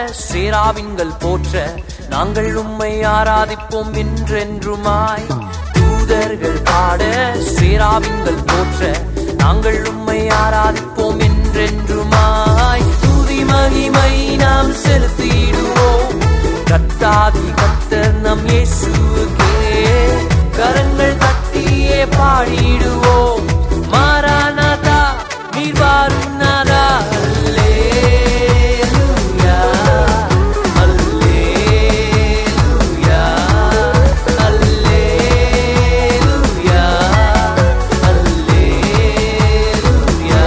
சேராவின்கள் போற்ற நாங்கள் உம்மை ஆராதிப்போம் என்றென்றுமாய் தூதர்கள் பாட சேராவின்கள் போற்ற நாங்கள் உம்மை ஆராதிப்போம் என்றென்றுமாய் துதி மகிமை நாம் செலுத்திடுவோம் கத்தாதி கத்தர் நம் இயேசுவுக்கே கரங்கள் தட்டியே பாடிடுவோம் மாறானாதா நீர் வாரும் நாதா அல்லேலூயா அல்லேலூயா அல்லேலூயா அல்லேலூயா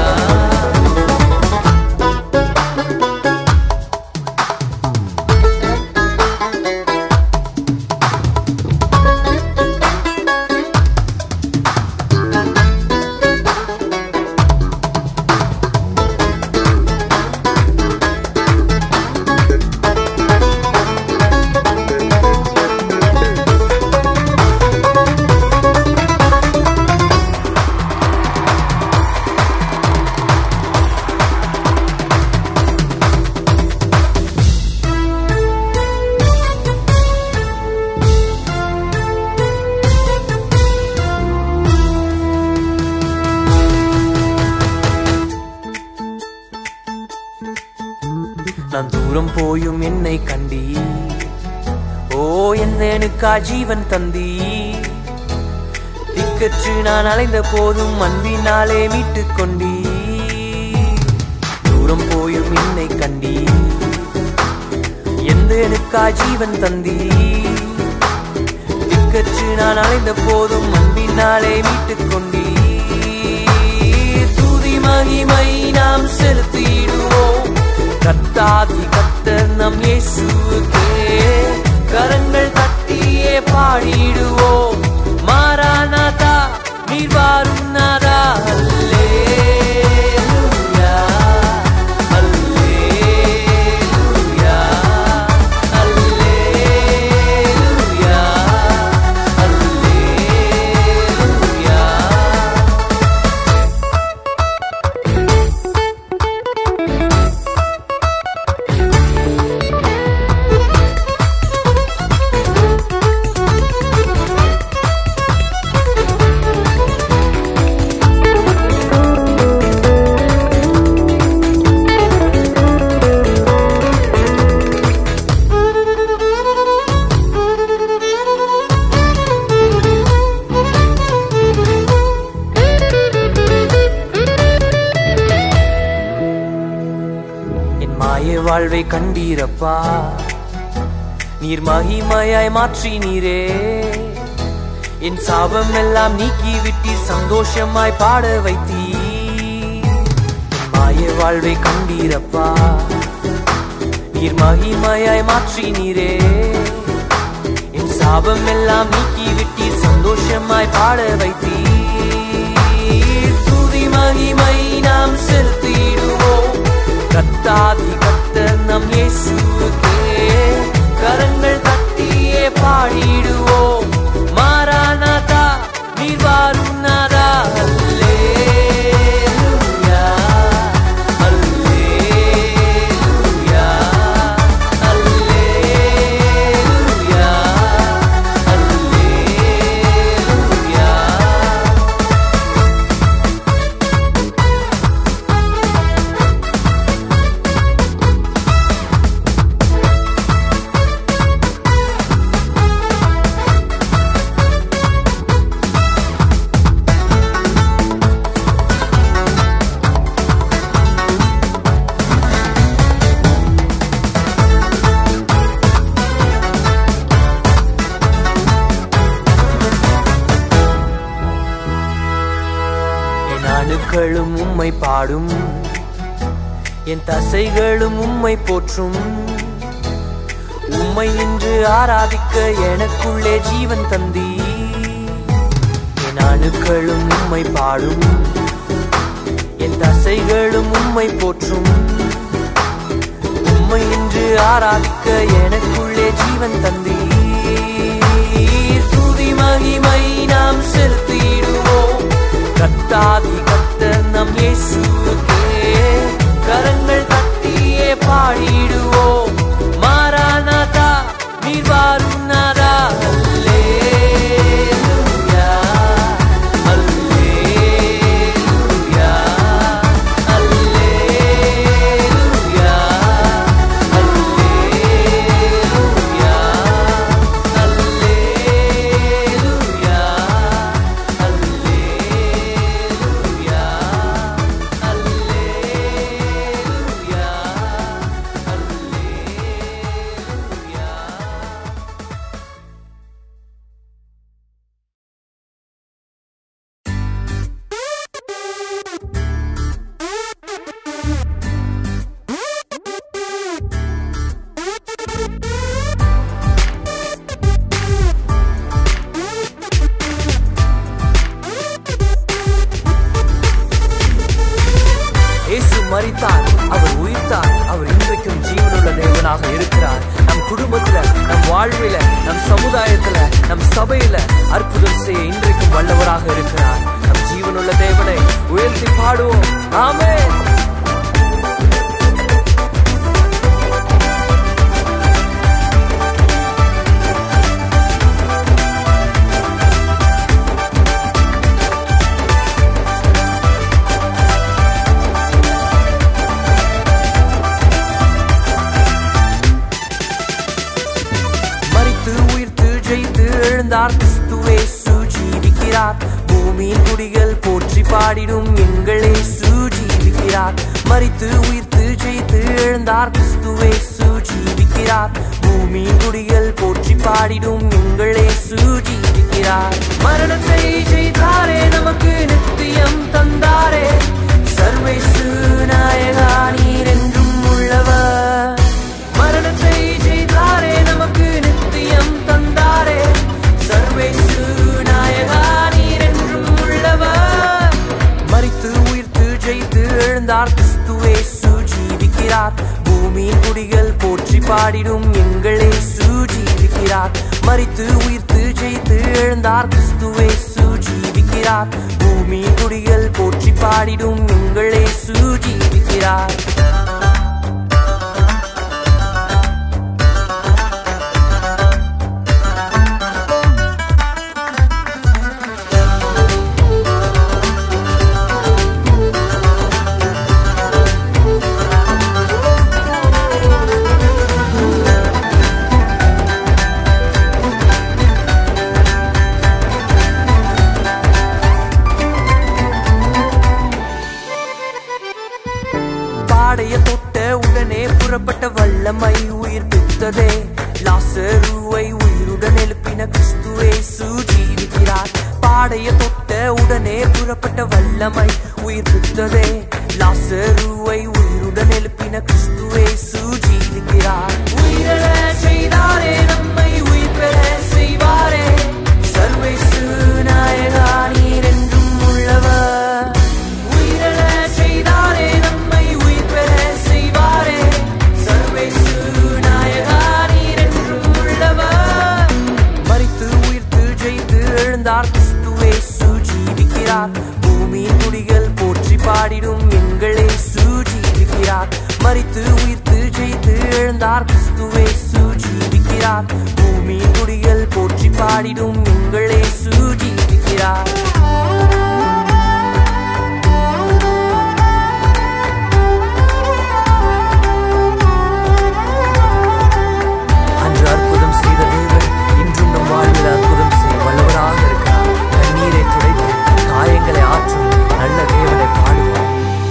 நான் தூரம் போயும் என்னை கண்டி ஓ என்ன எனக்கா ஜீவன் தந்தி திக்கற்று நான் அலைந்த போதும் அன்பினாலே மீட்டுக் கொண்டி தூரம் போயும் என்னை கண்டி எந்த எனக்கா ஜீவன் தந்தி திக்கற்று நான் அலைந்த போதும் அன்பினாலே மீட்டுக் கொண்டி துதி மகிமை நாம் செலுத்திடுவோம் கத்தாதி கத்தர் நம் இயேசுவுக்கே கரங்கள் தட்டியே பாடிடுவோம் மாறானாதா நீர் வாரும் நாதா அல்லேலூயா அல்லேலூயா அல்லேலூயா அல்லேலூயா என் மாய வாழ்வை கண்டீரப்பா நீர் மகிமையாய் மாற்றி நீரே என் சாபம் எல்லாம் நீக்கி விட்டீர் சந்தோஷமாய் பாட வைத்தீர் என் மாய வாழ்வை கண்டீரப்பா நீர் மகிமையாய் மாற்றி நீரே என் சாபம் எல்லாம் நீக்கி விட்டீர் சந்தோஷமாய் பாட வைத்தீர் துதி மகிமை நாம் செலுத்திடுவோம் கத்தாதி கத்தர் நம் இயேசுவுக்கே கரங்கள் தட்டியே பாடிடுவோம் மாறானாதா நீர் வாரும் நாதா அல்லேலூயா அல்லேலூயா அல்லேலூயா அல்லேலூயா என் அணுக்களும் உம்மை பாடும் என் தசைகளும் உம்மை போற்றும் உம்மை இன்று ஆராதிக்க எனக்குள்ளே ஜீவன் தந்தி என் அணுக்களும் உம்மை பாடும் என் தசைகளும் உம்மை போற்றும் உம்மை இன்று ஆராதிக்க எனக்குள்ளே ஜீவன் தந்தி துதி மகிமை நாம் செலுத்திடுவோம் கத்தாதி கத்தர் நம் இயேசுவுக்கே கரங்கள் தட்டியே பாடிடுவோம் வாழ்வில நம் சமுதாயத்துல நம் சபையில அற்புதம் செய்ய இன்றைக்கும் வல்லவராக இருக்கிறார் நம் ஜீவனுள்ள தேவனை உயர்த்தி பாடுவோம் ஆமென் மரித்து உயிர்த்து ஜெயித்து எழுந்தார் கிறிஸ்துவே சுஜீவிக்கிறார் பூமியின் குடிகள் போற்றி பாடிடும் எங்களே சுஜீவிக்கிறார் மரித்து உயிர்த்து ஜெயித்து எழுந்தார் கிறிஸ்துவே சுஜீவிக்கிறார் பூமியின் குடிகள் போற்றி பாடிடும் எங்களே சுஜீவிக்கிறார் மரணத்தை ஜெயித்தாரே நமக்கு நித்தியம் தந்தாரே சர்வேசு நாயகா நீர் என்றும் உள்ளவர் மரணத்தை ஜெயித்தாரே நமக்கு நித்தியம் தந்தாரே சர்வேசு நாயகா நீர் என்றும் உள்ளவர் மரித்து உயிர்த்து ஜெயித்து எழுந்தார் கிறிஸ்துவே சுஜீவிக்கிறார் பூமியின் குடிகள் போற்றி பாடிடும் எங்களே சுஜீவிக்கிறார் மரித்து உயிர்த்து ஜெயித்து எழுந்தார் கிறிஸ்துவே சுஜீவிக்கிறார் பூமியின் குடிகள் போற்றி பாடிடும் எங்களே சுஜீவிக்கிறார் பாடைய தொட்ட உடனே புறப்பட்ட வல்லமை உயிர்ப்பித்ததே லாசருவை உயிருடன் எழுப்பின கிறிஸ்துவே சுஜீவிக்கிறார் பாடைய தொட்ட உடனே புறப்பட்ட வல்லமை உயிர்ப்பித்ததே லாசருவை உயிருடன் எழுப்பின கிறிஸ்துவே சுஜீவிக்கிறார் உயிரெழ செய்தாரே நம்மை உயிர் பெற செய்வாரே சர்வேசு நாயகா நீர் என்றும் உள்ளவர் உயிரெழ செய்தாரே நம்மை உயிர் பெற செய்வாரே சர்வேசு நாயகா நீர் என்றும் உள்ளவர் மரித்து உயிர்த்து ஜெயித்து எழுந்தார் கிறிஸ்துவே சுஜீவிக்கிறார் பூமியின் குடிகள் போற்றி பாடிடும் எங்களே சுஜீவிக்கிறார் மரித்து உயிர்த்து ஜெயித்து எழுந்தார் கிறிஸ்துவே சுஜீவிக்கிறார் பூமியின் குடிகள் போற்றி பாடிடும் எங்களே சுஜீவிக்கிறார் அன்று அற்புதம் செய்த தேவன் இன்றும் நம் வாழ்வில் அற்புதம் செய்ய வல்லவராக இருக்கிறார் கண்ணீரை துடைத்து காயங்களை ஆற்றும் நல்ல தேவனை பாடுவோம்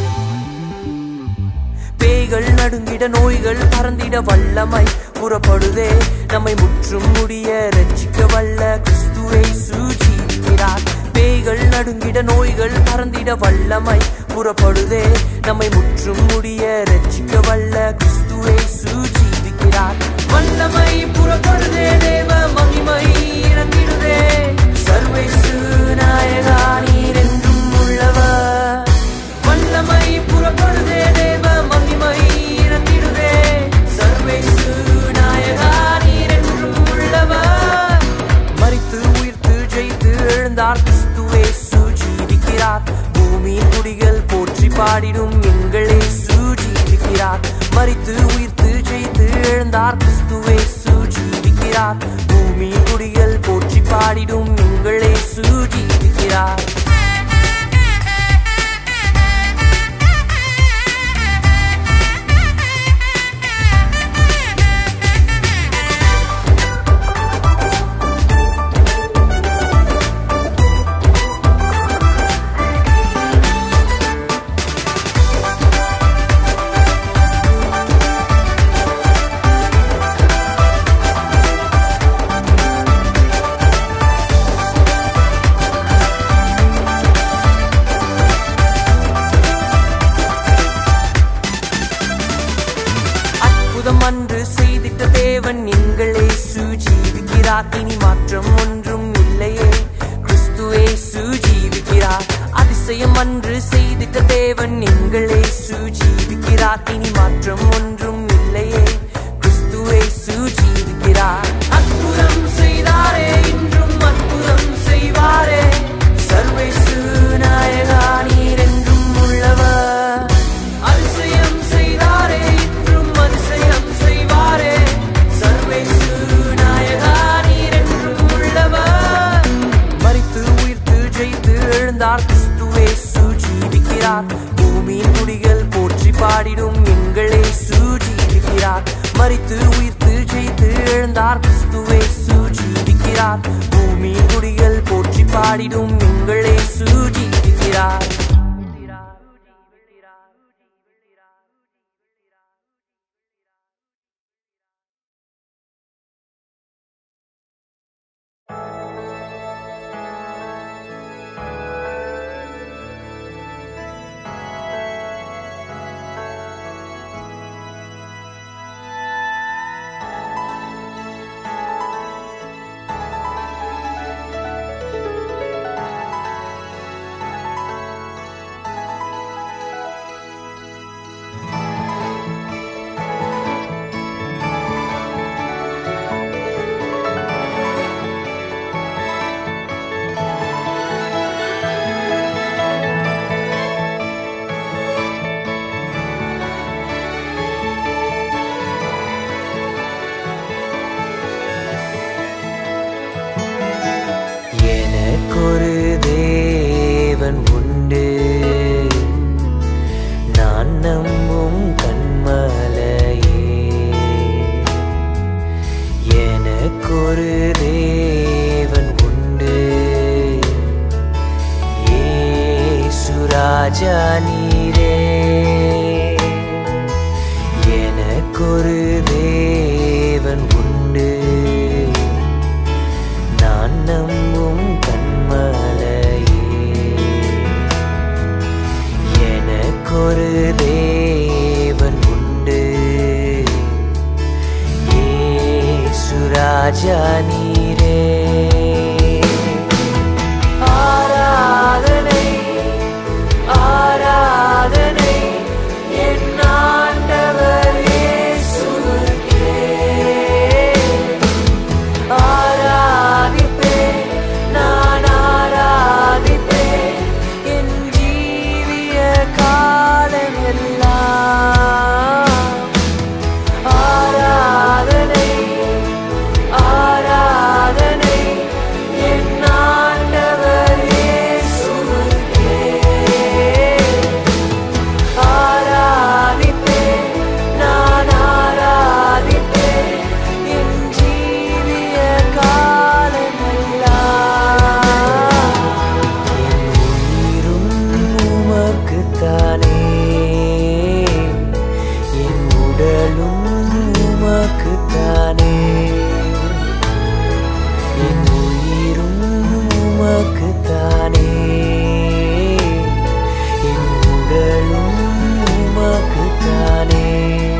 பேய்கள் நடுங்கிட நோய்கள் பறந்திட வல்லமை புறப்படுதே நம்மை முற்றும் முடிய ரட்சிக்க வல்ல கிறிஸ்துவை சுஜீவிக்கிறார் பேய்கள் நடுங்கிட நோய்கள் பறந்திட வல்லமை புறப்படுதே நம்மை முற்றும் முடிய ரட்சிக்க வல்ல கிறிஸ்துவை சுஜீவிக்கிறார் வல்லமை புறப்படுதே தேவ மகிமை இறங்கிடுதே சர்வேசு நாயகா நீர் என்றும் உள்ளவர் வல்லமை புறப்படுதே தேவ மகிமை இறங்கிடுதே சர்வேசு நாயகா நீர் என்றும் உள்ளவர் மரித்து உயிர்த்து ஜெயித்து எழுந்தார் கிறிஸ்துவே சுஜீவிக்கிறார் பூமியின் குடிகள் போற்றி பாடிடும் எங்களே சுஜீவிக்கிறார் மரித்து உயிர்த்து ஜெயித்து எழுந்தார் கிறிஸ்துவே சுஜீவிக்கிறார் பூமியின் குடிகள் போற்றி பாடிடும் எங்களே சுஜீவிக்கிறார் அற்புதம் அன்று செய்திட்ட தேவன் எங்களே சுஜீவிக்கிறார் இனி மாற்றம் ஒன்றும் இல்லையே கிறிஸ்துவே சுஜீவிக்கிறார் அதிசயம் அன்று செய்திட்ட தேவன் எங்களே சுஜீவிக்கிறார் இனி மாற்றம் ஒன்றும் இல்லையே கிறிஸ்துவே சுஜீவிக்கிறார் எழுந்தார் கிறிஸ்துவே ஜீவிக்கிறார் பூமியின் குடிகள் போற்றி பாடிடும் எங்களே ஜீவிக்கிறார் மரித்து உயிர்த்து ஜெயித்து எழுந்தார் கிறிஸ்துவே ஜீவிக்கிறார் பூமியின் குடிகள் போற்றி பாடிடும் எங்களே ஜீவிக்கிறார் எனக்கொரு தேவன் உண்டு நான் நம்பும் கண்மலையே எனக்கொரு தேவன் உண்டு ஏசுராஜா நீரே எனக்கொரு தேவன் உண்டு நான் நம்பும் கண்மலையே எனக்கொரு தேவன் உண்டு ஏசுராஜா நீரே ஆராதனை ஆராதனை என் ஆண்டவர் இயேசுவுக்கே ஆராதிப்பேன் நான் ஆராதிப்பேன் என் ஜீவிய காலமெல்லாம் ஆராதனை ஆராதனை என் ஆண்டவர் இயேசுவுக்கே ஆராதிப்பேன் நான் ஆராதிப்பேன் என் ஜீவிய காலமெல்லாம் என் உயிரும் உமக்குத்தானே என் உடலும் உமக்குத்தானே என் உயிரும் உமக்குத்தானே என் உடலும் உமக்குத்தானே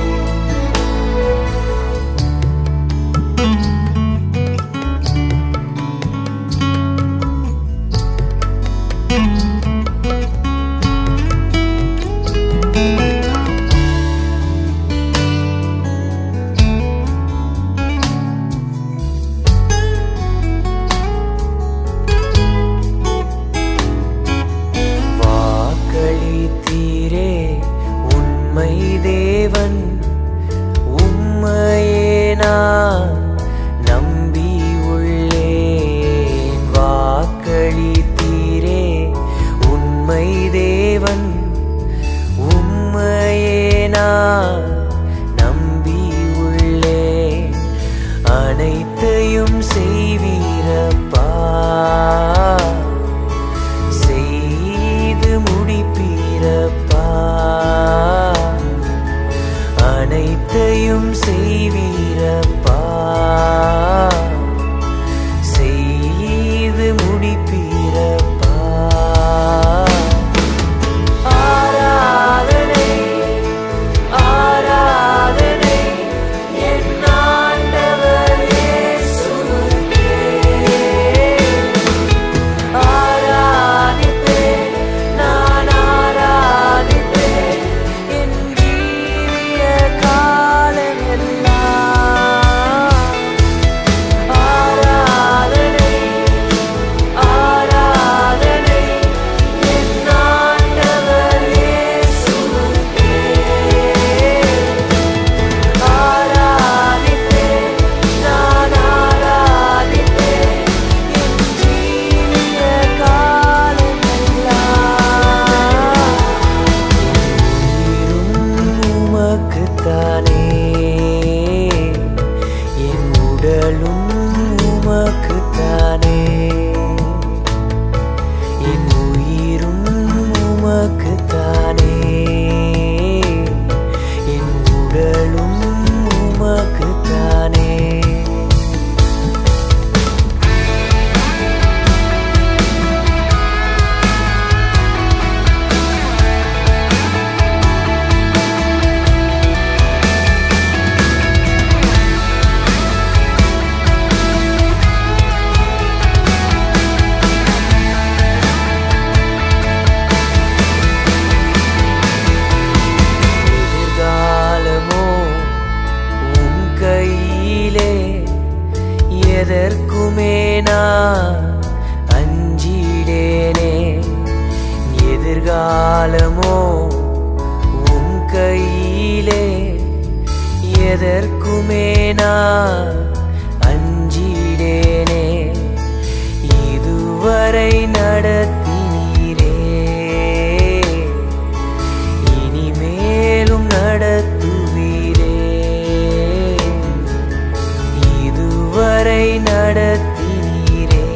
வாக்களித்தீரே உண்மை தேவன் உம்மையே நான் நம்பி உள்ளேன் வாக்களித்தீரே உண்மை தேவன் உம்மையே நான் நம்பி உள்ளேன் அனைத்தையும் செய்வீரப்பா செய்து முடிப்பீரப்பா அனைத்தையும் செய்வீரப்பா செய்து முடிப்பீரப்பா ஆராதனை ஆராதனை என் ஆண்டவர் இயேசுவுக்கே உடலும் உமக்குத்தானே என் உயிரும் உமக்குத்தானே என் உடலும் உமக்குத்தானே எதிர்காலமோ உன் கையிலே எதற்குமே நான் அஞ்சிடேனே எதிர்காலமோ உன் கையிலே எதற்குமே நான் அஞ்சிடேனே இதுவரை நடத்தினீரே இனிமேலும் நடத்துவீரே இதுவரை நடத்தினீரே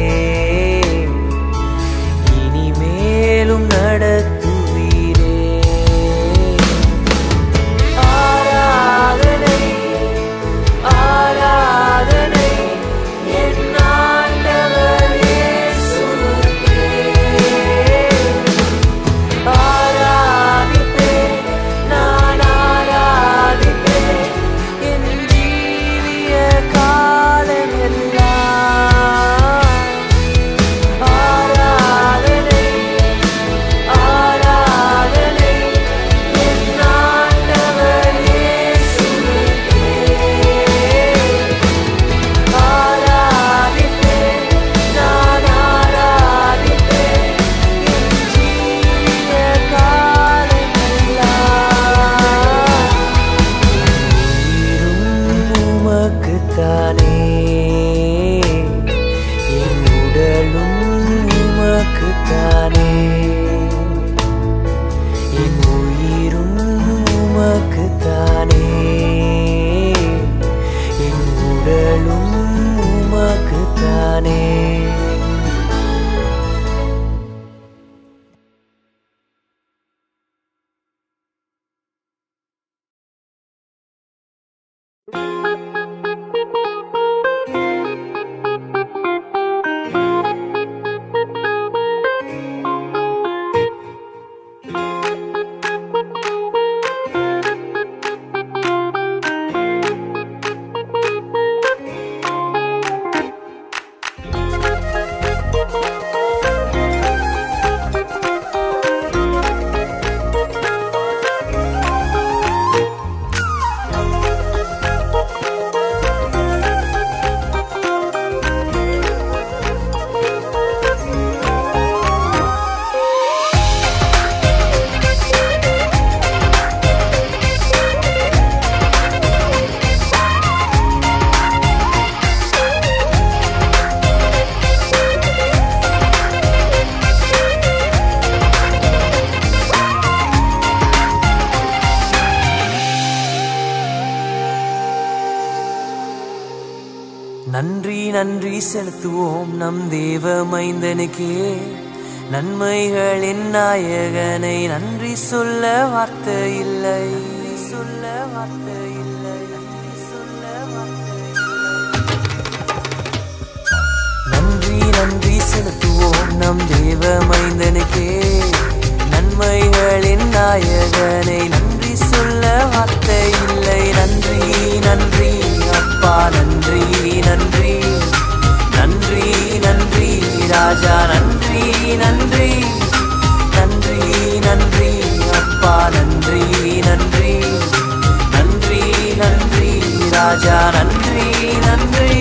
இனிமேலும் நடத்துவீரே ஆராதனை ஆராதனை என் ஆண்டவர் இயேசுவுக்கே. ஆராதிப்பேன், நான் ஆராதிப்பேன், என் ஜீவிய காலமெல்லாம். ஆராதனை, ஆராதனை, என் ஆண்டவர் இயேசுவுக்கே. ஆராதிப்பேன், நான் ஆராதிப்பேன், என் ஜீவிய காலமெல்லாம். உயிரும் உமக்குத்தானே என் உடலும் உமக்குத்தானே என் உயிரும் உமக்குத்தானே என் உடலும் உமக்குத்தானே நன்றி நன்றி செலுத்துவோம் நம் தேவ மைந்தனுக்கே நன்மைகளின் நாயகனை நன்றி சொல்ல வார்த்தை இல்லை சொல்ல வார்த்தை இல்லை நன்றி சொல்ல வார்த்தை நன்றி நன்றி செலுத்துவோம் நம் தேவ மைந்தனுக்கே நன்மைகளின் நாயகனை நன்றி சொல்ல வார்த்தை இல்லை நன்றி நன்றி அப்பா நன்றி நன்றி நன்றி நன்றி ராஜா நன்றி நன்றி நன்றி நன்றி அப்பா நன்றி நன்றி நன்றி நன்றி ராஜா நன்றி நன்றி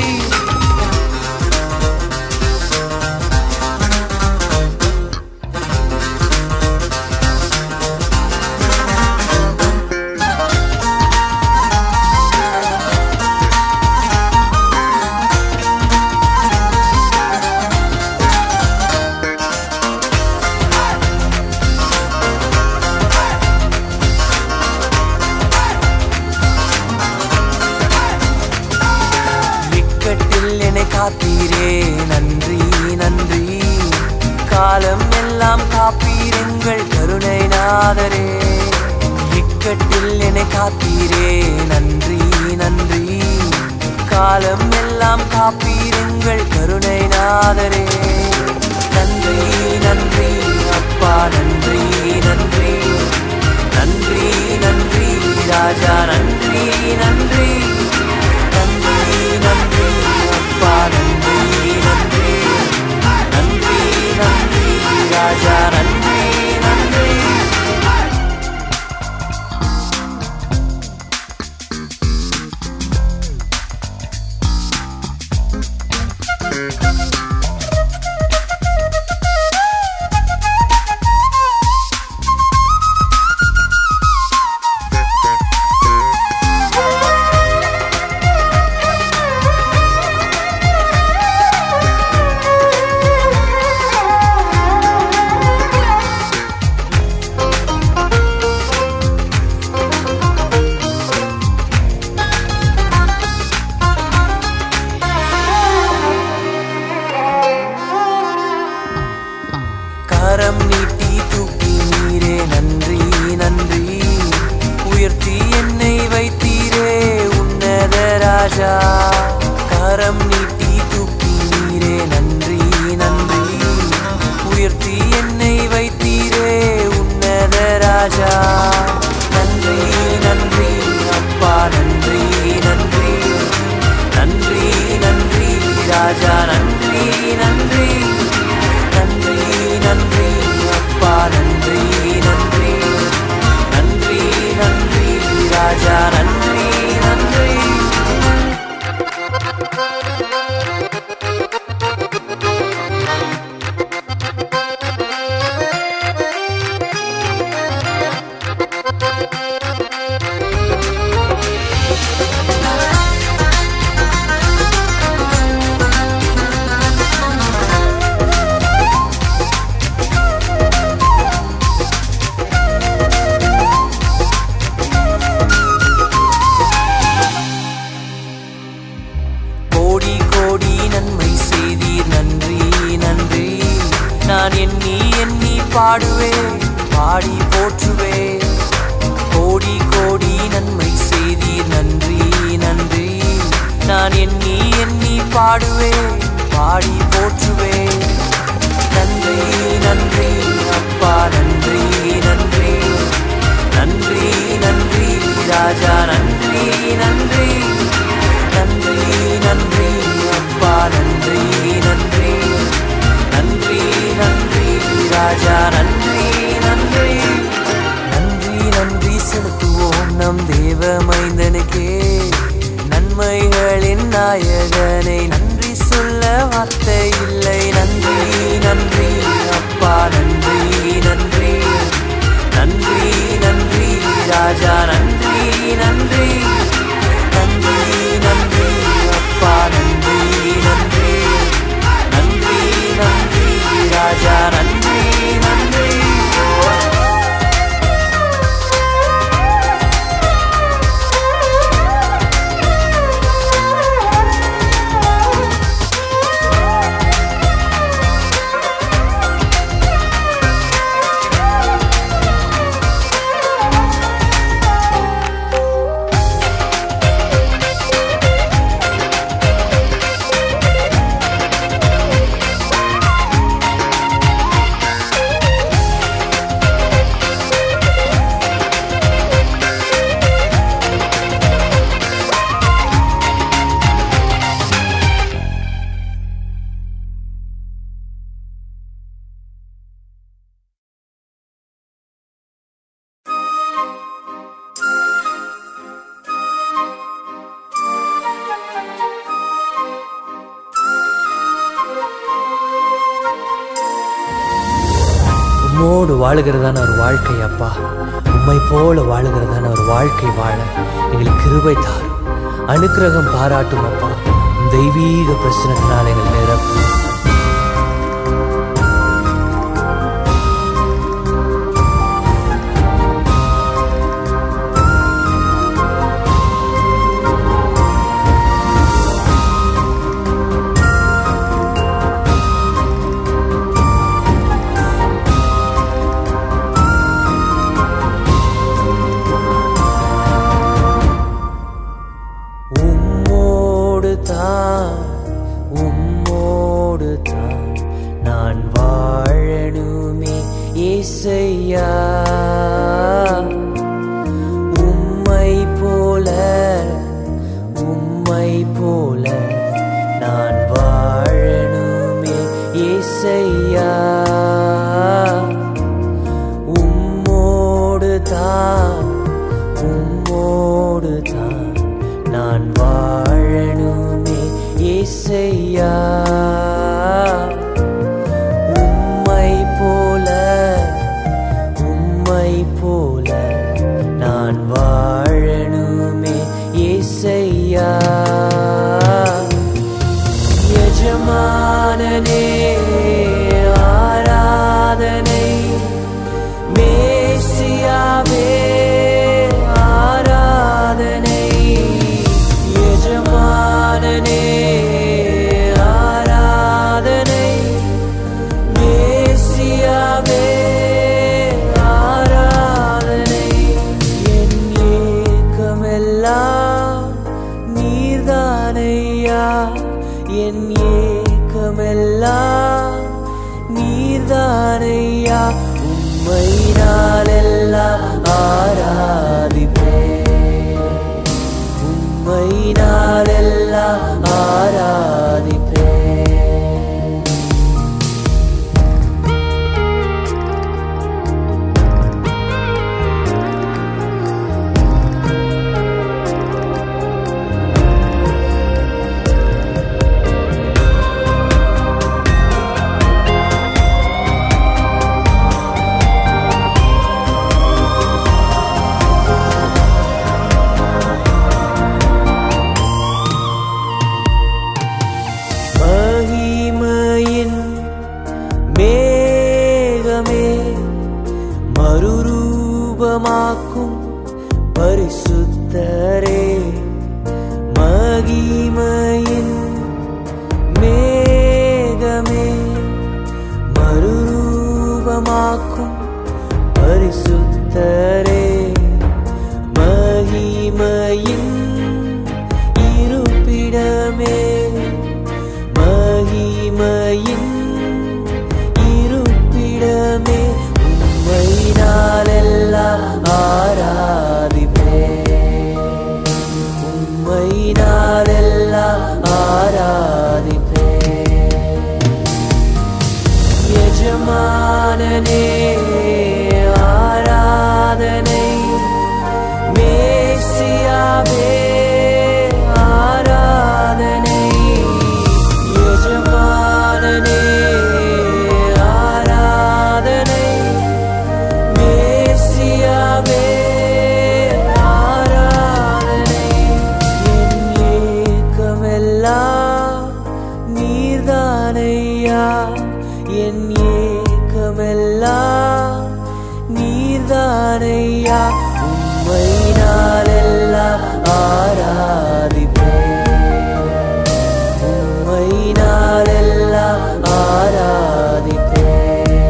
காத்தீரே நன்றி நன்றி காலம் எல்லாம் காப்பீரெங்கள் கருணை நாதரே இக்கட்டில் என்னை காத்தீரே நன்றி நன்றி காலம் எல்லாம் காப்பீரெங்கள் கருணை நாதரே நன்றி நன்றி அப்பா நன்றி நன்றி நன்றி நன்றி ராஜா நன்றி நன்றி நன்றி நன்றி அப்பா நன்றி நன்றி நன்றி நன்றி ராஜா நன்றி நன்றி கரம் நீட்டி தூக்கி நீரே நன்றி நன்றி உயர்த்தி என்னை வைத்தீரே உன்னத ராஜா கரம் நீட்டி தூக்கி நீரே நன்றி நன்றி உயர்த்தி என்னை வைத்தீரே உன்னத ராஜா நன்றி நன்றி அப்பா நன்றி நன்றி நன்றி நன்றி ராஜா நன்றி நன்றி நன்றி நன்றி அப்பா நன்றி நன்றி நன்றி நன்றி ராஜா நன்றி நன்றி கோடி கோடி நன்மை செய்தீர் நன்றி நன்றி நான் எண்ணி எண்ணி பாடுவேன் பாடி போற்றுவேன் கோடி கோடி நன்மை செய்தீர் நன்றி நன்றி நான் எண்ணி எண்ணி பாடுவேன் பாடி போற்றுவேன் நன்றி நன்றி அப்பா நன்றி நன்றி நன்றி நன்றி ராஜா நன்றி நன்றி நன்றி நன்றி அப்பா நன்றி நன்றி நன்றி நன்றி ராஜா நன்றி நன்றி நன்றி நன்றி செலுத்துவோம் நம் தேவ மைந்தனுக்கே நன்மைகளின் நாயகனை நன்றி சொல்ல வார்த்தை இல்லை நன்றி நன்றி அப்பா நன்றி நன்றி நன்றி நன்றி ராஜா நன்றி நன்றி நன்றி நன்றி அப்பா நன்றி நன்றி நன்றி நன்றி ராஜா நன்றி நன்றி உம்மோடு வாழுகிறதான ஒரு வாழ்க்கை அப்பா உம்மை போல வாழுகிறதான ஒரு வாழ்க்கை வாழ எங்களுக்கு கிருபை தாரும் அனுக்கிரகம் பாராட்டும் அப்பா உம் தெய்வீக பிரச்சனத்தினால் எங்கள் நிரப்பும் ஏசையா உம்மோடு தான் உம்மோடு தான் நான் வாழணுமே ஏசையா உம்மை போல உம்மை போல நான் வாழணுமே ஏசையா எஜமானனே ஆராதனை மேசியாவே ஆராதனை எஜமானனே ஆராதனை மேசியாவே ஆராதனை என் ஏக்கமெல்லாம் நீர்தானையா என் ஏக்கமெல்லாம் நீர்தானையா உம்மை நாளெல்லாம் ஆராதிப்பேன் உம்மை நாளெல்லாம் ஆராதிப்பேன் மகிமையின் மேகமே மறுரூபமாக்கும் பரிசுத்தரே மகிமையின் மேகமே மறுரூபமாக்கும் பரிசுத்தரே மகிமையின் இருப்பிடமே மகிமையின் இருப்பிடமே உம்மை நாளெல்லாம் ஆராதிப்பேன் உம்மை நாளெல்லாம் ஆராதிப்பேன் எஜமானனே ஆராதனை மேசியாவே ஆராதனை எஜமானனே ஆராதனை மேசியாவே ஆராதனை என் ஏக்கமெல்லாம் நீர்தானையா என் ஏக்கமெல்லாம் நீர்தானையா உம்மை நாளெல்லாம் ஆராதிப்பேன் உம்மை நாளெல்லாம் ஆராதிப்பேன்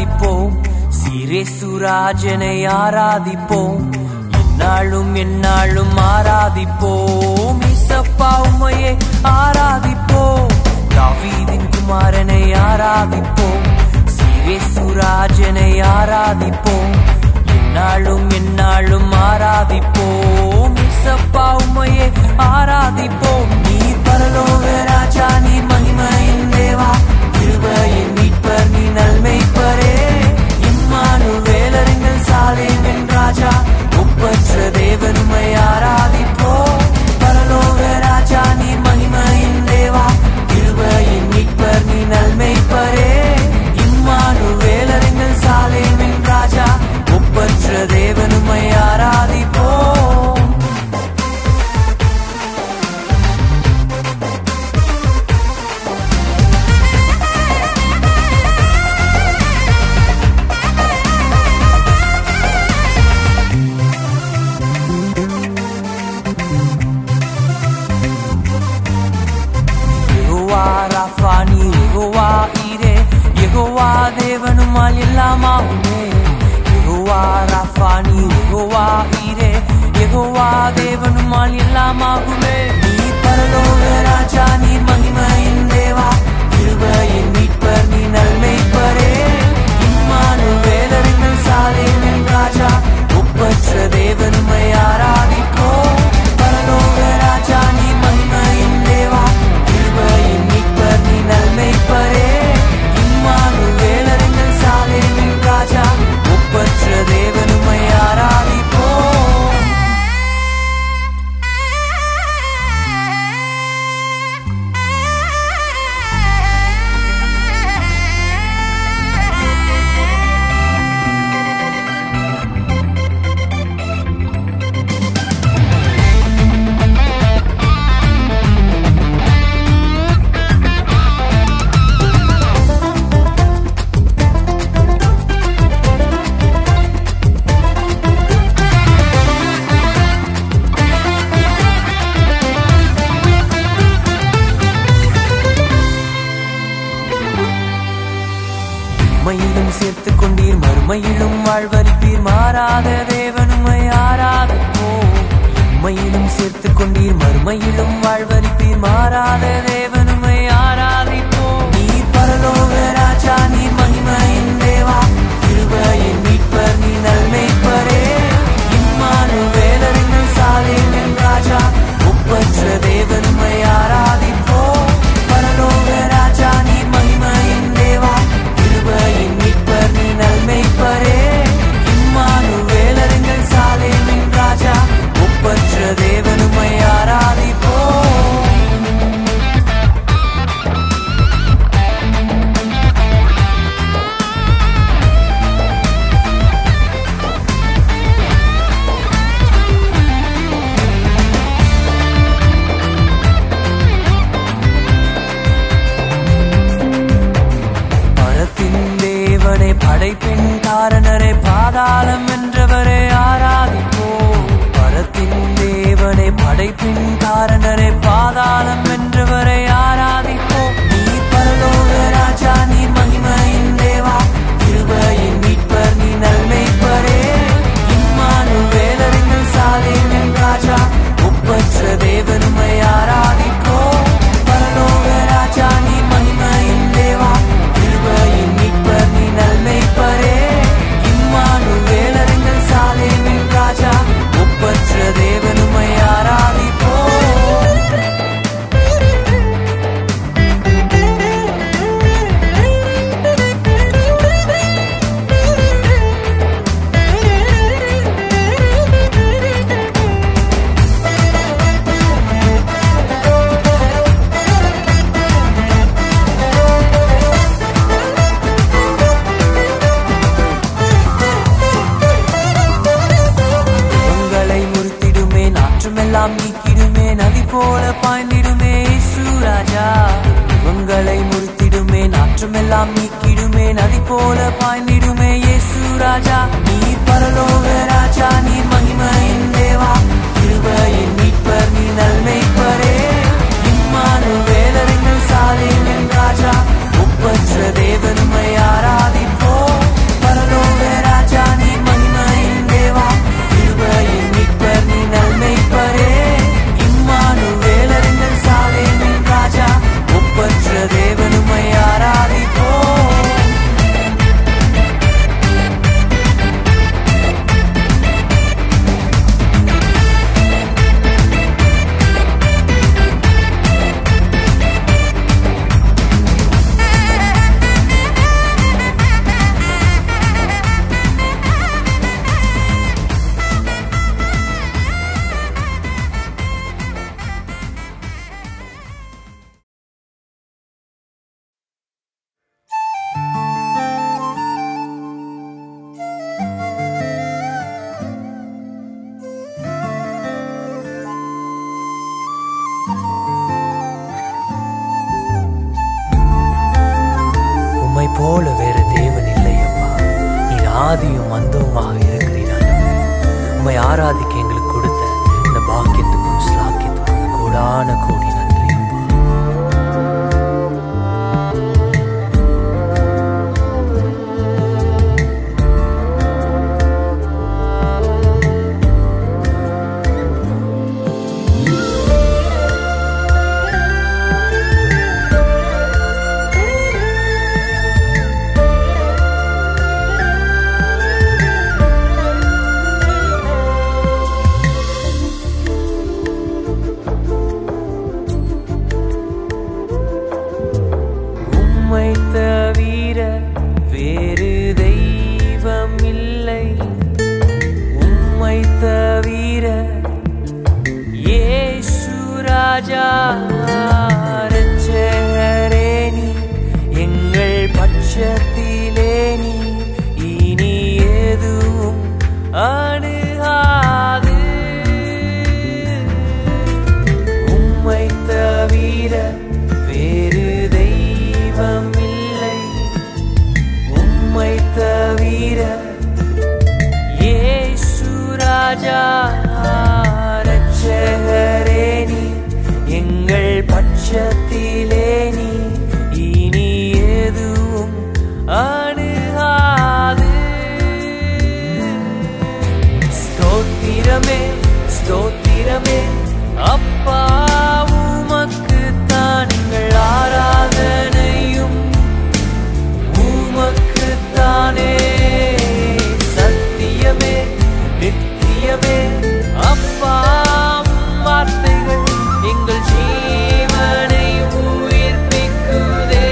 ஆராதிப்போம் சீரேசுராஜனை ஆராதிப்போம் என்னாலும் என்னாலும் ஆராதிப்போம் இசப்பா உமையை ஆராதிப்போம் தாவீதின் குமாரனை ஆராதிப்போம் சீரேசுராஜனை ஆராதிப்போம் என்னாலும் என்னாலும் ஆராதிப்போம் இசப்பா உமையை ஆராதிப்போம் நீ பரலோக ராஜா நீ மகிமையின் தேவா கிருபையின் மீட்பர் நீ நல்மைப்பரே இம்மானு வேலருங்கள் சாலேமின் ராஜா ஒப்பற்ற தேவனுமை ஆராதிப்போம் பரலோக ராஜா நீ மகிமையின் தேவா கிருபையின் மீட்பர் நீ நல்மைப்பரே இம்மானு வேலருங்கள் சாலேமின் ராஜா ஒப்பற்ற தேவனுமை ஆராதிப்போம் யெகோவா ராஃபா நீ யெகோவா ஈரே யெகோவா தேவனுமால் எல்லாமாகுமே யெகோவா ராஃபா நீ யெகோவா ஈரே யெகோவா தேவனுமால் எல்லாமாகுமே நீ பரலோக ராஜா நீ மகிமையின் தேவா கிருபையின் மீட்பர் நீ நல்மைப்பரே இம்மானு வேலருங்கள் சாலேமின் ராஜா ஒப்பற்ற தேவனுமை ஆராதிப்போம் பரலோக ராஜா நீ மகிமையின் தேவா கிருபையின் மீட்பர் நீ நல்மைப்பரே இம்மானு வேலருங்கள் சாலேமின் ராஜா ஒப்பற்ற தேவனுமை ஆராதிப்போம் உம்மையிலும் சேர்த்துக் கொண்டீர் மறுமையிலும் வாழ்வரிப்பீர் மாறாத தேவனுமை ஆராதிப்போ உம்மையிலும் சேர்த்துக் கொண்டீர் மறுமையிலும் வாழ்வரிப்பீர் மாறாத தேவனுமை ஆராதிப்போ நீர் பரலோக ராஜா நீர் மகிமையின் தேவா கிருபையின் மீட்பர் நீ நல்மைப்பரே இம்மானு வேலருங்கள் சாலேமின் ராஜா ஒப்பற்ற தேவனுமை ஆராதிப்போ பரலோக ராஜா நீர் மகிமையின் தேவா கிருபையின் மீட்பர் நீ நல்மைப்பரே இம்மானு வேலருங்கள் சாலேமின் ராஜா ஒப்பற்ற தேவனுமை ஆராதிப்போ பரத்தின் தேவனை படைப்பின் காரணரை பாதாளம் வென்றவரை ஆராதிப்போ பரத்தின் தேவனை படைப்பின் காரணரை பாதாளம் வென்றவரை ஆராதிப்போ நீ பரலோக ராஜா நீ மகிமையின் தேவா கிருபையின் மீட்பர் நீ நல்மைப்பரே இம்மானு வேலருங்கள் சாலேமின் ராஜா ஒப்பற்ற தேவனுமை ஆராதிப்போ பரலோக ராஜா நீ மகிமையின் தேவா கிருபையின் மீட்பர் நீ நல்மைப்பரே இம்மானு வேலருங்கள் சாலேமின் ராஜா ஒப்பற்ற தேவனுமை ஆராதிப்போ உங்களை முறித்திடுமே நாற்றமெல்லாம் நீக்கிடுமே நதி போல பாய்ந்திடுமே சூராஜா உங்களை முறித்திடுமே நாற்றமெல்லாம் நீக்கிடுமே நதி போல பாய்ந்திடுமே இயேசு ராஜா நீ பரலோக ராஜா நீ மகிமையின் தேவா கிருபையின் மீட்பர் நீ நல்மைப்பரே இம்மானு வேலருங்கள் சாலேமின் ராஜா ஒப்பற்ற தேவனுமை ஆராதிப்போம் ஆராதிக்க எங்களுக்கு கொடுத்த இந்த பாக்கியத்துக்கும் ஸ்லாக்கியத்துக்கும் கோடான கோடி நன்றி அப்பா உம்மை தவிர வேறு தெய்வம் இல்லை உம்மை தவிர இயேசு ராஜா இரட்சகரே நீ எங்கள் பட்சத்திலே நீ இனி எதுவும் அணுகாது உம்மை தவிர வேறு தெய்வம் இல்லை உம்மை தவிர இயேசு ராஜா இரட்சகரே நீ எங்கள் பட்சத்திலே நீ இனி எதுவும் அணுகாது ஸ்தோத்திரமே ஸ்தோத்திரமே அப்பா உமக்கு தாங்கள் ஆராதனையும் உமக்கு தானே சத்தியமே நித்தியமே அப்பா உம் வார்த்தைகள் எங்கள் ஜீவனை உயிர்ப்பிக்குதே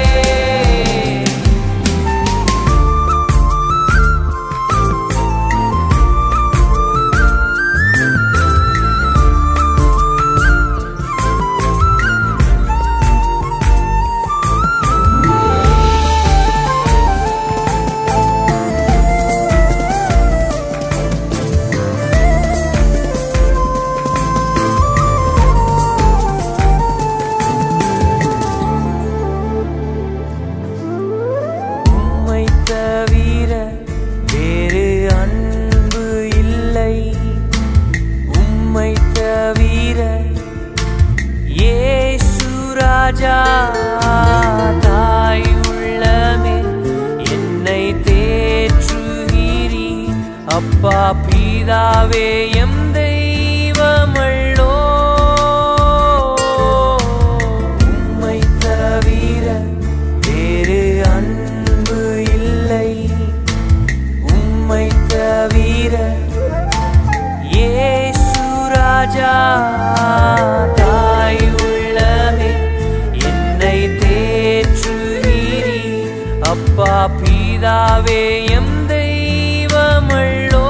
உம்மை தவிர வேறு அன்பு இல்லை உம்மை தவிர இயேசு ராஜா தாய் உள்ளமே என்னை தேற்றுகிறீ அப்பா பிதாவே எம் தெய்வமள்ளோ உம்மை தவிர வேறு அன்பு இல்லை உம்மை தவிர இயேசு ராஜா தாய் உள்ளமே என்னை தேற்றுகிறீ அப்பா பிதாவே எம் தெய்வமள்ளோ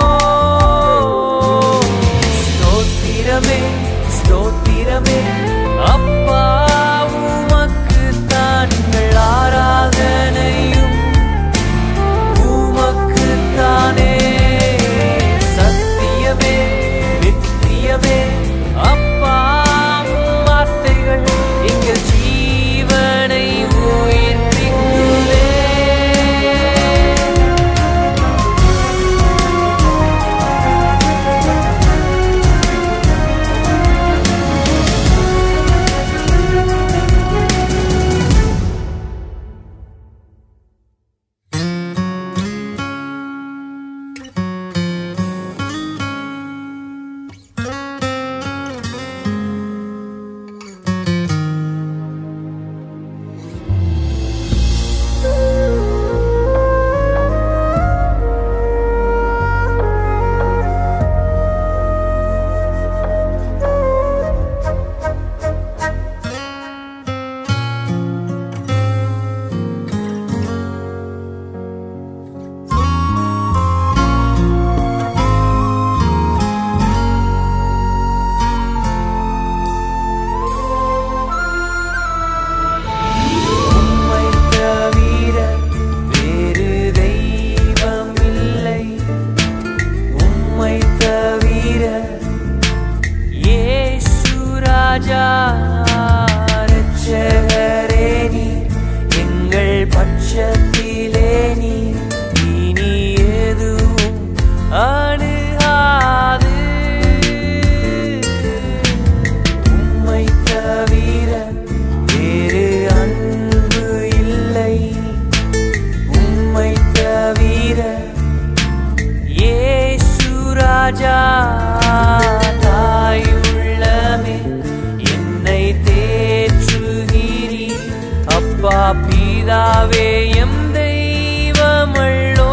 ஸ்தோத்திரமே ஸ்தோத்திரமே அப்பா உமக்கு தாங்கள் ஆராதனையும் உமக்கு தானே சத்தியமே நித்தியமே அப்பா உம் வார்த்தைகள் எங்கள் ஜீவனை உயிர்ப்பிக்குதே உம்மை தவிர வேறு தெய்வம் இல்லை உம்மை தவிர இயேசு ராஜா இரட்சகரே நீ எங்கள் பட்சத்திலே நீ இனி எதுவும் அணுகாது தாயுள்ளமே என்னை தேற்றுகிறீ அப்பா பிதாவே எம் தெய்வமள்ளோ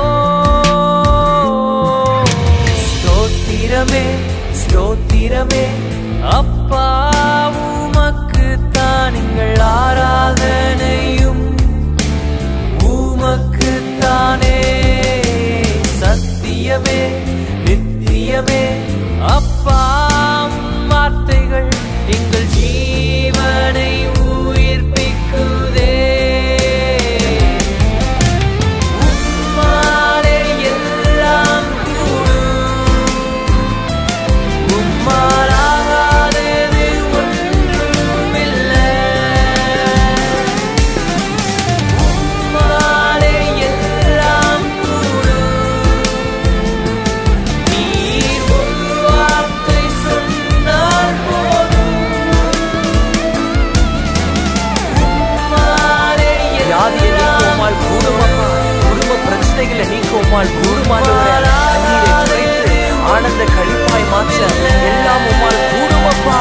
ஸ்தோத்திரமே ஸ்தோத்திரமே அப்பா உமக்கு தான் நீங்கள் ஆராதனையும் உமக்கு தானே சத்தியமே நித்தியமே அப்பா உம் வார்த்தைகள் எங்கள் ஜீவனை உயிர்ப்பிக்குதே உம்மாலே எல்லாம் கூடும் உம்மாலாகாதது ஒன்றுமில்லை உம்மாலே எல்லாம் கூடும் நீர் ஒரு வார்த்தை சொன்னால் போதும் உம்மாலே வியாதியை நீக்க உம்மால் கூடும் அப்பா குடும்ப பிரச்சனைகளை நீக்க உம்மால் கூடுமானவரே கண்ணீரை துடைத்து ஆனந்த கழிப்பாய் மாற்ற எல்லாம் உம்மால் கூடும் அப்பா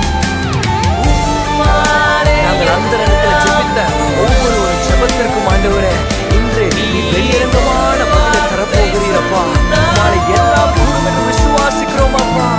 நாங்கள் அந்த நேரத்தில் ஜெபித்த ஒவ்வொரு ஒரு ஜெபத்திற்கும் ஆண்டவரே இன்று நீ வெளியரங்கமான பதிலை தரப்போகிறீரப்பா உம்மாலை எல்லாம் கூடும் என்று விசுவாசிக்கிறோம் அப்பா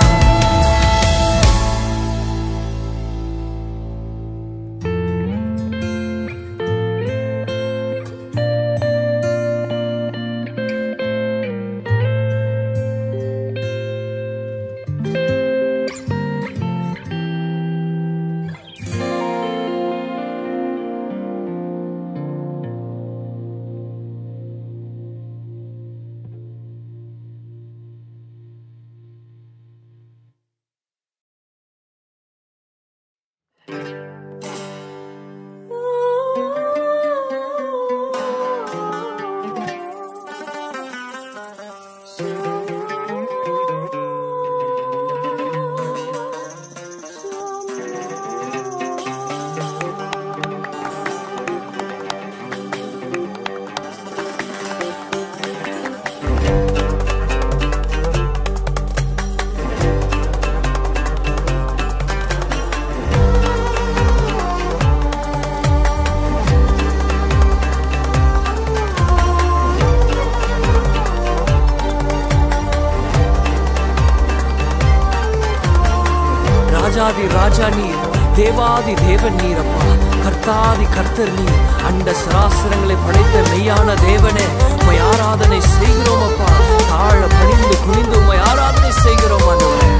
ராஜாதி ராஜா நீர் தேவாதி தேவன் நீர் அப்பா கர்த்தாதி கர்த்தர் நீர் அண்ட சராசரங்களை படைத்த மெய்யான தேவனே உம்மை ஆராதனை செய்கிறோம் அப்பா தாழ பணிந்து குனிந்து உம்மை ஆராதனை செய்கிறோம் ஆண்டவரே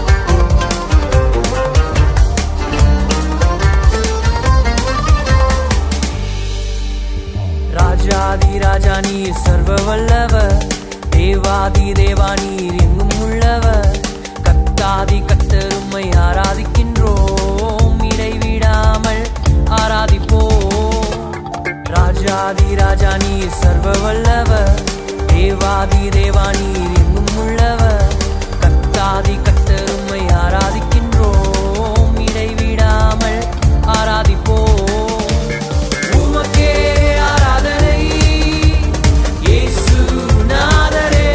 ராஜாதி ராஜா நீர் சர்வ வல்லவர் தேவாதி தேவா நீர் எங்கும் உள்ளவர் கத்தாதி கத்தருமை ஆராதிக்கின்றோம் இடைவிடாமல் ஆராதிப்போம் ராஜாதி ராஜா நீர் சர்வ வல்லவர் தேவாதி தேவா நீர் எங்கும் உள்ளவர் கத்தாதி கத்தருமை ஆராதிக்கின்றோம் இடைவிடாமல் ஆராதிப்போம் உமக்கே ஆராதனை இயேசு நாதரே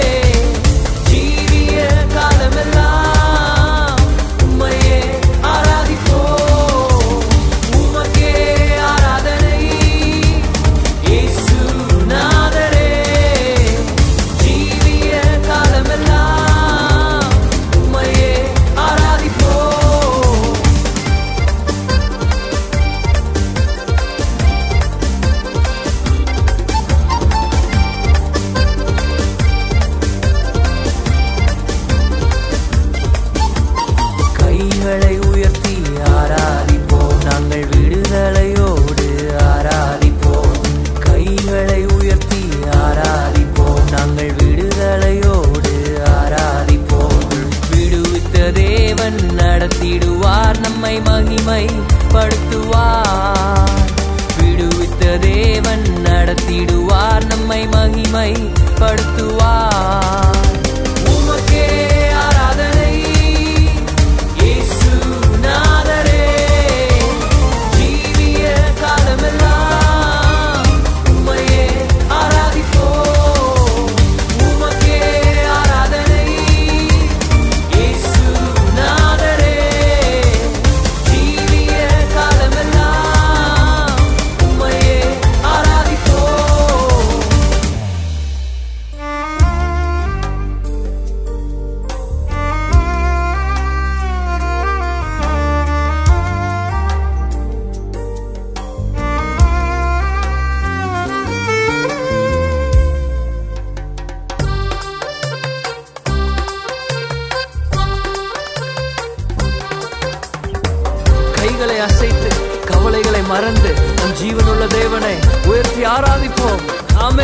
ஜீவிய காலமெல்லாம் உம்மையே ஆராதிப்போம் உமக்கே ஆராதனை இயேசு நாதரே ஜீவிய காலமெல்லாம் உம்மையே ஆராதிப்போம் கைகளை உயர்த்தி ஆராதிப்போம் நாங்கள் விடுதலையோடு ஆராதிப்போம் கைகளை உயர்த்தி ஆராதிப்போம் நாங்கள் விடுதலையோடு ஆராதிப்போம் விடுவித்த தேவன் நடத்திடுவார் நம்மை மகிமை படுத்துவார் விடுவித்த தேவன் நடத்திடுவார் நம்மை மகிமை படுத்துவார் உமக்கே ஆராதனை இயேசு நாதரே ஜீவிய காலமெல்லாம் உம்மையே ஆராதிப்போம் உமக்கே ஆராதனை மறந்து நம் ஜீவனுள்ள தேவனை உயர்த்தி ஆராதிப்போம் ஆமே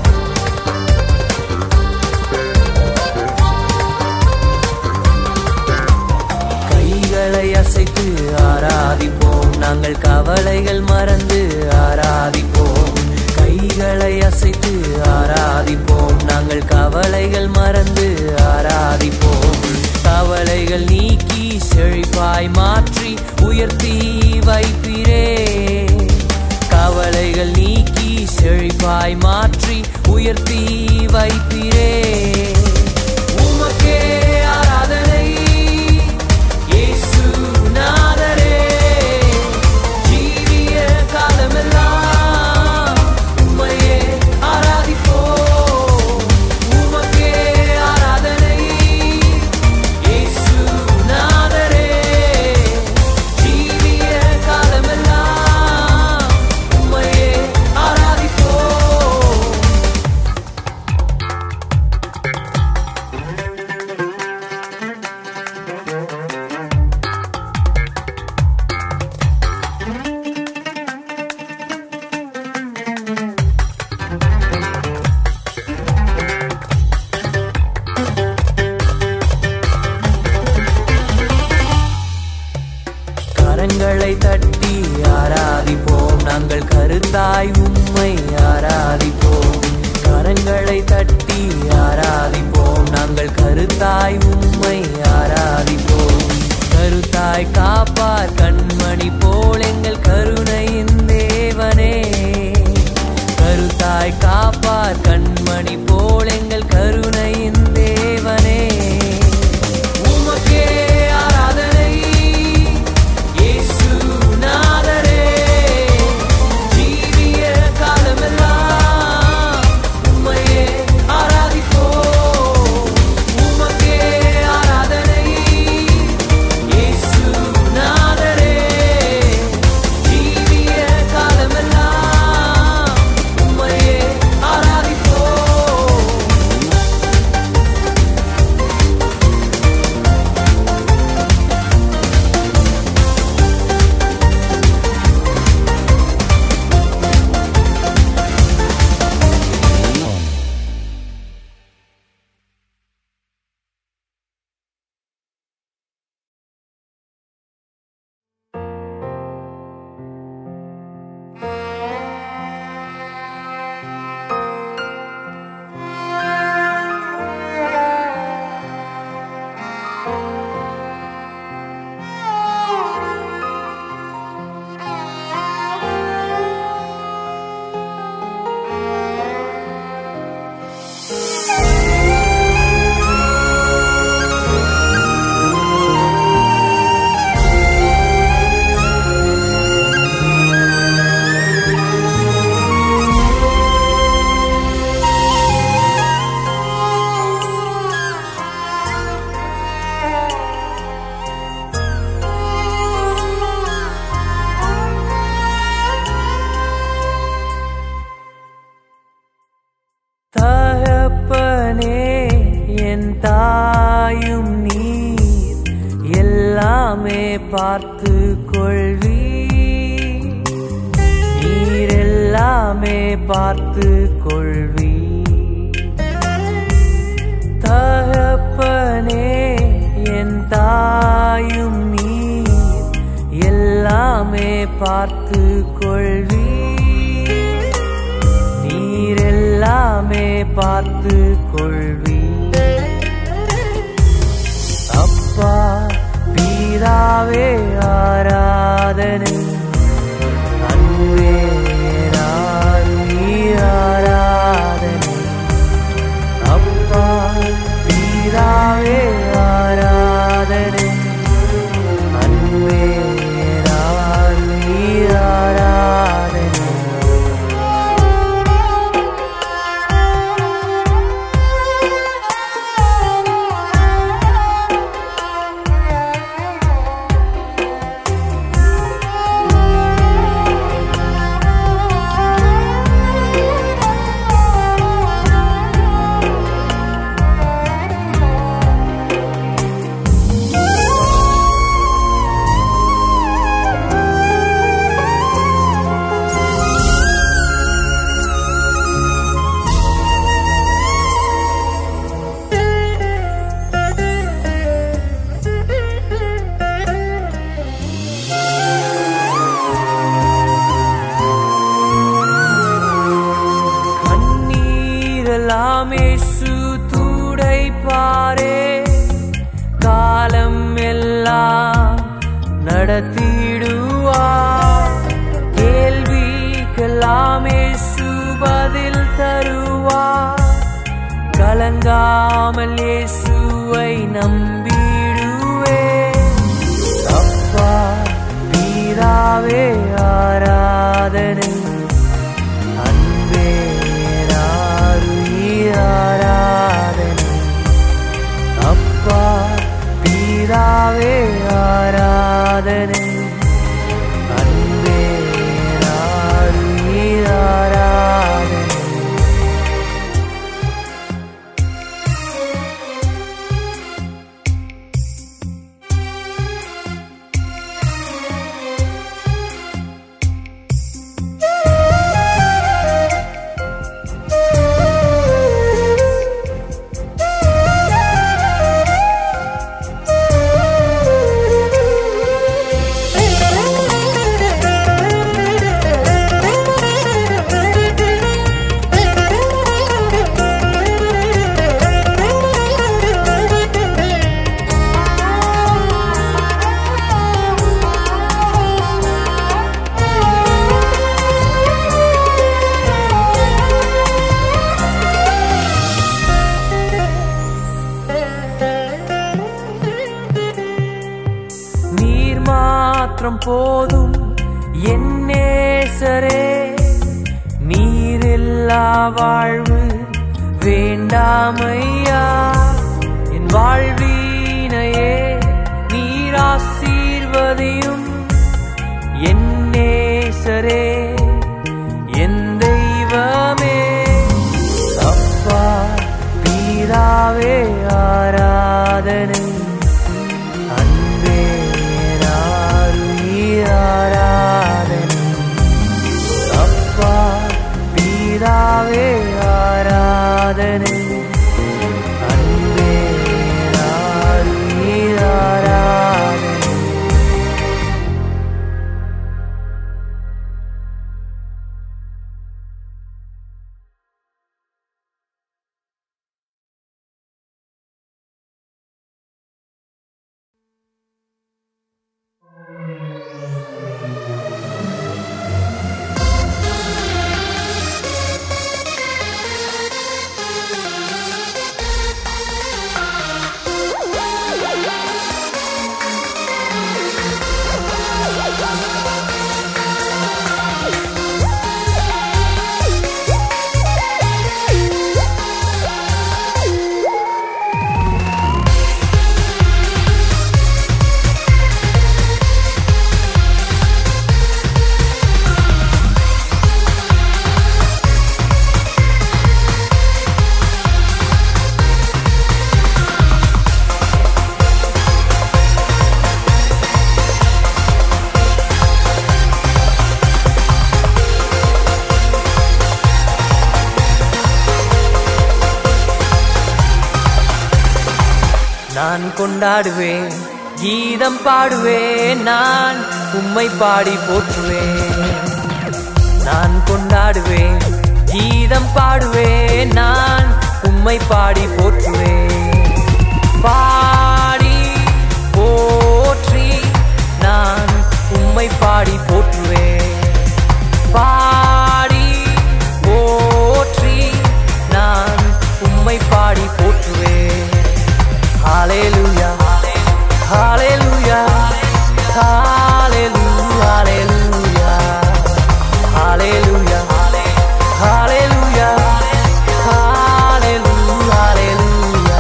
கைகளை அசைத்து ஆராதிப்போம் நாங்கள் கவலைகள் மறந்து ஆராதிப்போம் கைகளை அசைத்து ஆராதிப்போம் நாங்கள் கவலைகள் மறந்து ஆராதிப்போம் கவலைகள் நீக்கி செழிப்பாய் மாற்றி உயர்த்தி வைப்பிரே கவலைகள் நீக்கி செழிப்பாய் மாற்றி உயர்த்தி வைப்பிரே உமக்கே ஆராதனை இயேசு நாதரே ஜீவிய காலமெல்லாம் உம்மையே ஆராதிப்போம் உமக்கே ஆராதனை இயேசு நாதரே ஜீவிய காலமெல்லாம் உம்மையே ஆராதிப்போம் கரங்களை தட்டி ஆராதிப்போம் நாங்கள் கருத்தாய் உம்மை ஆராதிப்போம் கரங்களை தட்டி ஆராதிப்போம் நாங்கள் கருத்தாய் உம்மை ஆராதிப்போம் கருத்தாய் காப்பார் கண்மணி போல் எங்கள் கருணையின் தேவனே கருத்தாய் காப்பார் கண்மணி போல் எங்கள் கருணையின் தேவனே உமக்கே ஆராதனை இயேசு நாதரே ஜீவிய காலமெல்லாம் உம்மையே ஆராதிப்போம் உமக்கே ஆராதனை இயேசு நாதரே ஜீவிய காலமெல்லாம் உம்மையே ஆராதிப்போம் தகப்பனே என் தாயும் நீர் எல்லாமே பார்த்து கொள்வி நீர் எல்லாமே பார்த்து கொள்வி தகப்பனே என் தாயும் நீர் எல்லாமே பார்த்து கொள்வி நீர் எல்லாமே பார்த்து கொள்வி அப்பா பீதாவே ஆராதனை அன்பே நாரீர் ஆராதனை அப்பா பீதாவே ஆராதனை அன்பே நாரீர் ஆராதனை நடத்திடுவார் கேள்விக்கெல்லாமே சுபதில் தருவார் கலங்காமல் இயேசுவை நம்பிடுவே அப்பா பீதாவே ஆராதனை அன்பே நாருயிர் ஆராதனை அப்பா பீதாவே ஆராதனை அன்பே நாருயிர் ஆராதனை நீர் மாத்திரம் போதும் என் நேசரே நீரில்லா வாழ்வு வேண்டாமையா என் வாழ்வீனையே நீர் ஆசீர்வதியும் என் நேசரே என் தெய்வமே அப்பா பீதாவே ஆராதனை அன்பே நாருயிர் ஆராதனை அப்பா பீதாவே ஆராதனை அன்பே நாருயிர் ஆராதனை நான் கொண்டாடுவேன் கீதம் பாடுவேன் நான் உம்மை பாடி போற்றுவேன் நான் கொண்டாடுவேன் கீதம் பாடுவேன் நான் உம்மை பாடி போற்றுவேன் பாடி போற்றி நான் உம்மை பாடி போற்றுவேன் பாடி போற்றி நான் உம்மை பாடி போற்றுவேன் ஹalleluya ஹalleluya ஹalleluya ஹalleluya ஹalleluya ஹalleluya ஹalleluya ஹalleluya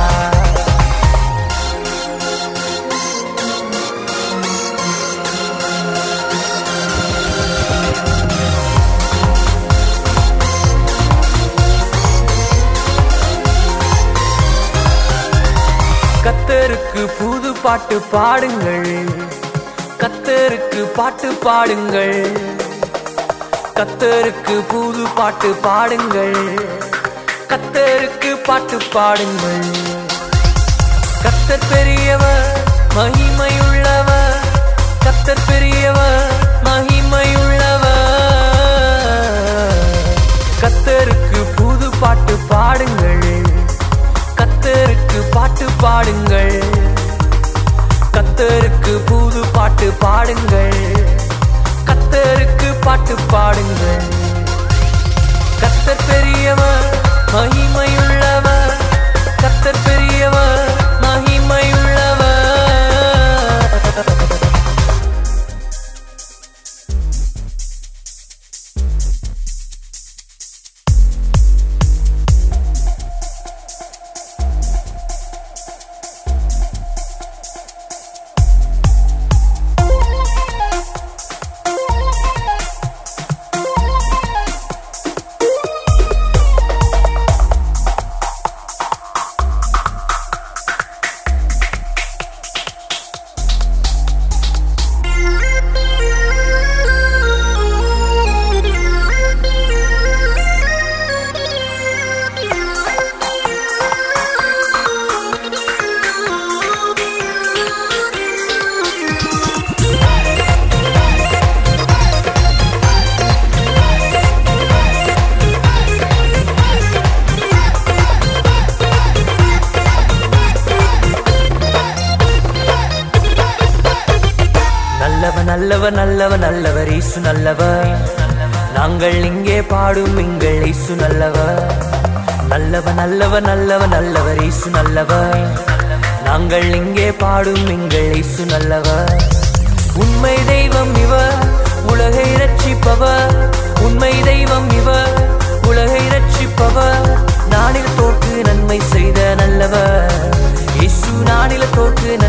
கத்தருக்கு புது பாட்டு பாடுங்கள் கத்தருக்கு பாட்டு பாடுங்கள் கத்தருக்கு புது பாட்டு பாடுங்கள் கத்தருக்கு பாட்டு பாடுங்கள் கத்தர் பெரியவர் மகிமையுள்ளவர் கத்தர் பெரியவர் மகிமையுள்ளவர் கத்தருக்கு புது பாட்டு பாடுங்கள் கத்தருக்கு பாட்டு பாடுங்கள் கத்தருக்கு புது பாட்டு பாட்டு பாடுங்கள் கத்தருக்கு பாட்டு பாடுங்கள் கத்தர் பெரியவர் மகிமையுள்ளவர் கத்தர் பெரியவர் மகிமையுள்ளவர் நல்லவர் நல்லவர் நல்லவர் நல்லவர் இயேசு நல்லவர் நாங்கள் இங்கே பாடும் எங்கள் இயேசு நல்லவர் நல்லவர் நல்லவர் நல்லவர் நல்லவர் இயேசு நல்லவர் நாங்கள் இங்கே பாடும் எங்கள் இயேசு நல்லவர் உண்மை தெய்வம் இவர் உலகை ரட்சிப்பவர் உண்மை தெய்வம் இவர் உலகை ரட்சிப்பவர் நானில் தோற்கு நன்மை செய்த நல்லவர் இயேசு நானில தோற்கு